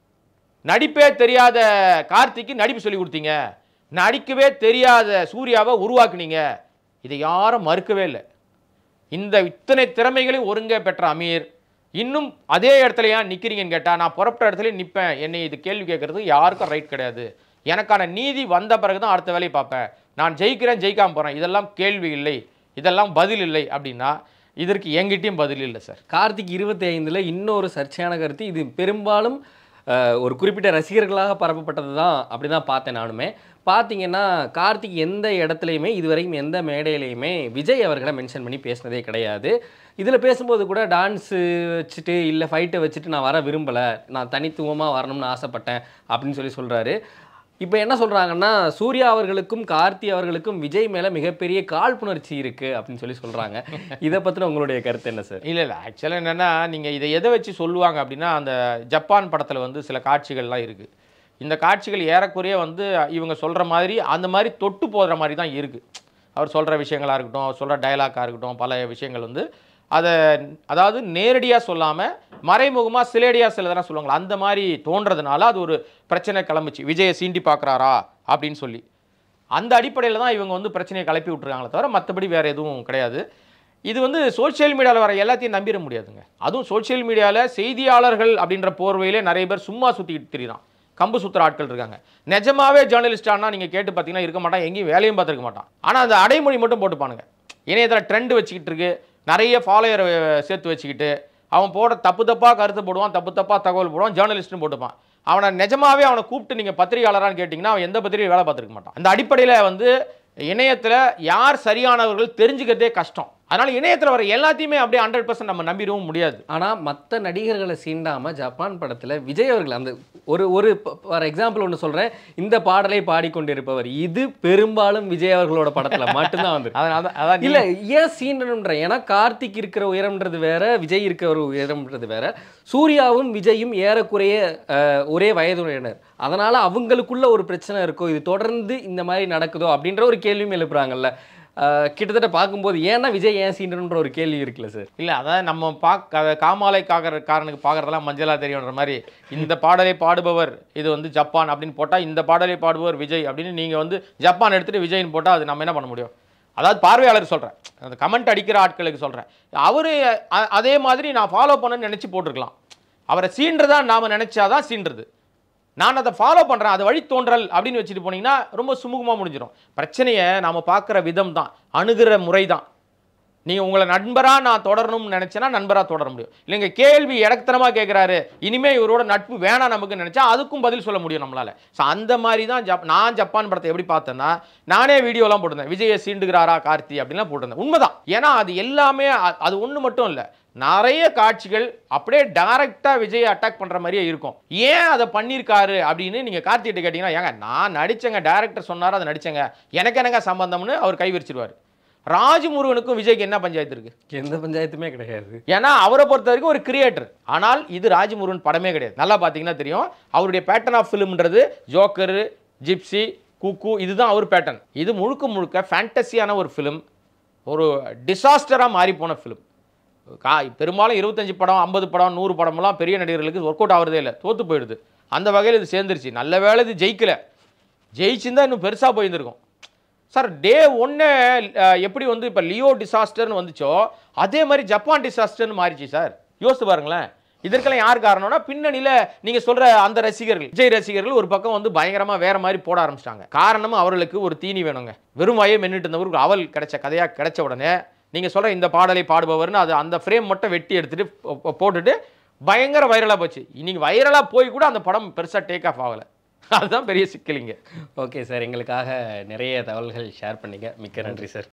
நடிப்பே தெரியாத கார்த்திக்கு நடிப்பு சொல்லி கொடுத்தீங்க நடிக்கவே தெரியாத சூர்யாவை உருவாக்குனீங்க இதை யாரும் மறுக்கவே இல்லை இந்த இத்தனை திறமைகளையும் ஒருங்கே பெற்ற அமீர் இன்னும் அதே இடத்துல ஏன் நிற்கிறீங்கன்னு கேட்டால் நான் புறப்பட்ட இடத்துல நிற்பேன் என்னை இது கேள்வி கேட்கறது யாருக்கும் ரைட் கிடையாது எனக்கான நீதி வந்த பிறகு தான் அடுத்த வேலையை பார்ப்பேன் நான் ஜெயிக்கிறேன் ஜெயிக்காம போகிறேன் இதெல்லாம் கேள்வி இல்லை இதெல்லாம் பதில் இல்லை அப்படின்னா இதற்கு எங்கிட்டையும் பதில் இல்லை சார் கார்த்திக் இருபத்தி ஐந்துல இன்னொரு சர்ச்சையான கருத்து இது பெரும்பாலும் அஹ், ஒரு குறிப்பிட்ட ரசிகர்களாக பரப்பப்பட்டது தான் அப்படி தான் பார்த்தேன் நானுமே பார்த்தீங்கன்னா கார்த்திக் எந்த இடத்துலையுமே இதுவரைக்கும் எந்த மேடையிலையுமே விஜய் அவர்களை மென்ஷன் பண்ணி பேசினதே கிடையாது இதில் பேசும்போது கூட டான்ஸு வச்சுட்டு இல்லை ஃபைட்டை வச்சுட்டு நான் வர விரும்பலை நான் தனித்துவமாக வரணும்னு ஆசைப்பட்டேன் அப்படின்னு சொல்லி சொல்கிறாரு இப்போ என்ன சொல்கிறாங்கன்னா சூர்யா அவர்களுக்கும் கார்த்தி அவர்களுக்கும் விஜய் மேலே மிகப்பெரிய காழ்ப்புணர்ச்சி இருக்குது அப்படின்னு சொல்லி சொல்கிறாங்க இதை பற்றின உங்களுடைய கருத்து என்ன சார் இல்லை இல்லை ஆக்சுவலாக என்னென்னா நீங்கள் இதை எதை வச்சு சொல்லுவாங்க அப்படின்னா அந்த ஜப்பான் படத்தில் வந்து சில காட்சிகள்லாம் இருக்குது இந்த காட்சிகள் ஏறக்குறைய வந்து இவங்க சொல்கிற மாதிரி அந்த மாதிரி தொட்டு போகிற மாதிரி தான் இருக்குது அவர் சொல்கிற விஷயங்களாக இருக்கட்டும் அவர் சொல்கிற டயலாக்காக இருக்கட்டும் பல விஷயங்கள் வந்து அதை அதாவது நேரடியாக சொல்லாமல் மறைமுகமாக சிலேடியாக சிலதெல்லாம் சொல்லுவாங்களா அந்த மாதிரி தோன்றதுனால அது ஒரு பிரச்சனை கிளம்புச்சு விஜயை சீண்டி பார்க்குறாரா அப்படின்னு சொல்லி அந்த அடிப்படையில் தான் இவங்க வந்து பிரச்சனையை கிளப்பி விட்டுருக்காங்களே தவிர மற்றபடி வேறு எதுவும் கிடையாது இது வந்து சோஷியல் மீடியாவில் வர எல்லாத்தையும் நம்பிட முடியாதுங்க அதுவும் சோஷியல் மீடியாவில் செய்தியாளர்கள் அப்படின்ற போர்வையிலே நிறைய பேர் சும்மா சுற்றிக்கிட்டு திரியிறான் கம்பு சுத்துற ஆட்கள் இருக்காங்க நிஜமாவே ஜேர்னலிஸ்டானா நீங்கள் கேட்டு பார்த்தீங்கன்னா இருக்க மாட்டான் எங்கேயும் வேலையும் பார்த்துருக்க மாட்டான் ஆனால் அந்த அடைமொழி மட்டும் போட்டுப்பானுங்க இணையதள ட்ரெண்ட் வச்சுக்கிட்டு இருக்கு நிறைய ஃபாலோயர் சேர்த்து வச்சுக்கிட்டு அவன் போட தப்பு தப்பாக கருத்து போடுவான் தப்பு தப்பாக தகவல் போடுவான் ஜேர்னலிஸ்ட்னு போட்டுப்பான் அவனை நிஜமாவே அவனை கூப்பிட்டு நீங்கள் பத்திரிகையாளரான்னு கேட்டிங்கன்னா அவன் எந்த பத்திரிகை வேலை பார்த்துருக்க மாட்டான் அந்த அடிப்படையில் வந்து இணையத்தில் யார் சரியானவர்கள் தெரிஞ்சுக்கிறதே கஷ்டம் அதனால இணையத்தில் வர எல்லாத்தையுமே அப்படியே ஹண்ட்ரட் பர்சன்ட் நம்ம நம்பிடவும் முடியாது ஆனா மத்த நடிகர்களை சீண்டாம ஜப்பான் படத்துல விஜய் அவர்கள் அந்த ஒரு ஒரு ஃபார் எக்ஸாம்பிள் ஒன்று சொல்றேன் இந்த பாடலை பாடிக்கொண்டிருப்பவர் இது பெரும்பாலும் விஜய் அவர்களோட படத்துல மட்டும்தான் வந்து அதனால தான் அதான் இல்ல ஏன் சீண்டனுன்ற ஏன்னா கார்த்திக் இருக்கிற உயரம்ன்றது வேற விஜய் இருக்கிற ஒரு உயரம்ன்றது வேற சூர்யாவும் விஜயும் ஏறக்குறைய அஹ், ஒரே வயதுடையனர் அதனால அவங்களுக்குள்ள ஒரு பிரச்சனை இருக்கோ இது தொடர்ந்து இந்த மாதிரி நடக்குதோ அப்படின்ற ஒரு கேள்வியும் எழுப்புறாங்கல்ல அஹ், கிட்டத்தட்ட பார்க்கும்போது ஏன்னா விஜய் ஏன் சீண்டனுன்ற ஒரு கேள்வி இருக்குல்ல சார் இல்ல அதான் நம்ம பாக் அத காமாலை காக்கிற காரனுக்கு பார்க்கறதெல்லாம் மஞ்சளா தெரியுன்ற மாதிரி இந்த பாடலை பாடுபவர் இது வந்து ஜப்பான் அப்படின்னு போட்டா இந்த பாடலை பாடுபவர் விஜய் அப்படின்னு நீங்க வந்து ஜப்பான் எடுத்துட்டு விஜய்னு போட்டா அது நம்ம என்ன பண்ண முடியும் அதாவது பார்வையாளர் சொல்றேன் அந்த கமெண்ட் அடிக்கிற ஆட்களுக்கு சொல்றேன் அவரு அ- அதே மாதிரி நான் ஃபாலோ பண்ணணும்னு நினைச்சு போட்டிருக்கலாம் அவரை சீன்றதா நாம நினைச்சாதான் சீன்றது நான் அதை ஃபாலோ பண்ணுறேன் அது வழி தோன்றல் அப்படின்னு வச்சுட்டு போனீங்கன்னா ரொம்ப சுமூகமாக முடிஞ்சிடும் பிரச்சனையை நாம் பார்க்குற விதம் தான் அணுகிற முறை தான் நீங்கள் உங்களை நண்பராக நான் தொடரணும்னு நினச்சேன்னா நண்பராக தொடர முடியும் இல்லைங்க கேள்வி இடத்தனமாக கேட்குறாரு இனிமே இவரோட நட்பு வேணாம் நமக்கு நினச்சா அதுக்கும் பதில் சொல்ல முடியும் நம்மளால் ஸோ அந்த மாதிரி தான் ஜப் நான் ஜப்பான் படத்தை எப்படி பார்த்தேன்னா நானே வீடியோலாம் போட்டிருந்தேன் விஜயை சீண்டுகிறாரா கார்த்தி அப்படின்லாம் போட்டிருந்தேன் உண்மைதான் ஏன்னா அது எல்லாமே அ- அது ஒன்று மட்டும் இல்லை நிறைய காட்சிகள் அப்படியே டைரக்டாக விஜயை அட்டாக் பண்ணுற மாதிரியே இருக்கும் ஏன் அதை பண்ணியிருக்காரு அப்படின்னு நீங்கள் கார்த்திகிட்ட கேட்டிங்கன்னா ஏங்க நான் நடிச்சேங்க டேரக்டர் சொன்னார் அதை நடிச்சேங்க எனக்கு என்னங்க சம்பந்தம்னு அவர் கை விரிச்சிருவார் ராஜமுருகனுக்கும் விஜய்க்கு என்ன பஞ்சாயத்து இருக்கு எந்த பஞ்சாயத்துமே கிடையாது ஏன்னா அவரை பொறுத்த வரைக்கும் ஒரு கிரியேட்டர் ஆனால் இது ராஜமுருகன் படமே கிடையாது நல்லா பார்த்தீங்கன்னா தெரியும் அவருடைய பேட்டர்ன் ஆஃப் ஃபிலிம்ன்றது ஜோக்கர் ஜிப்சி குக்கு இதுதான் அவர் பேட்டர்ன் இது முழுக்க முழுக்க ஃபேண்டசியான ஒரு ஃபிலிம் ஒரு டிசாஸ்டராக மாறி போன ஃபிலிம் கா பெரும்பாலும் இருபத்தஞ்சு படம் ஐம்பது படம் நூறு படமெல்லாம் பெரிய நடிகர்களுக்கு ஒர்க் அவுட் ஆகிறதே இல்லை தோத்து போயிடுது அந்த வகையில் இது சேர்ந்துருச்சு நல்ல வேளை இது ஜெயிக்கல ஜெயிச்சிருந்தா இன்னும் பெருசாக போயிருந்திருக்கும் சார் டே ஒன்று எப்படி வந்து இப்போ லியோ டிசாஸ்டர்னு வந்துச்சோ அதே மாதிரி ஜப்பான் டிசாஸ்டர்னு மாறிச்சு சார் யோசித்து பாருங்களேன் இதற்கெல்லாம் யார் காரணம்னா பின்னணியில் நீங்கள் சொல்கிற அந்த ரசிகர்கள் விஜய் ரசிகர்கள் ஒரு பக்கம் வந்து பயங்கரமாக வேற மாதிரி போட ஆரம்பிச்சிட்டாங்க காரணம் அவர்களுக்கு ஒரு தீனி வேணுங்க வெறும் வாயே மென்னுட்டு இருந்தவருக்கு அவல் கிடைச்ச கதையாக கிடைச்ச உடனே நீங்கள் சொல்கிற இந்த பாடலை பாடுபவர்னு அது அந்த ஃப்ரேம் மட்டும் வெட்டி எடுத்துட்டு போ- போ- போட்டுட்டு பயங்கர வைரலாக போச்சு இன்னைக்கு வைரலாக போய் கூட அந்த படம் பெருசாக டேக் ஆஃப் ஆகலை அதுதான் பெரிய சிக்கலிங்க ஓகே சார் எங்களுக்காக நிறைய தகவல்கள் ஷேர் பண்ணீங்க மிக்க நன்றி சார்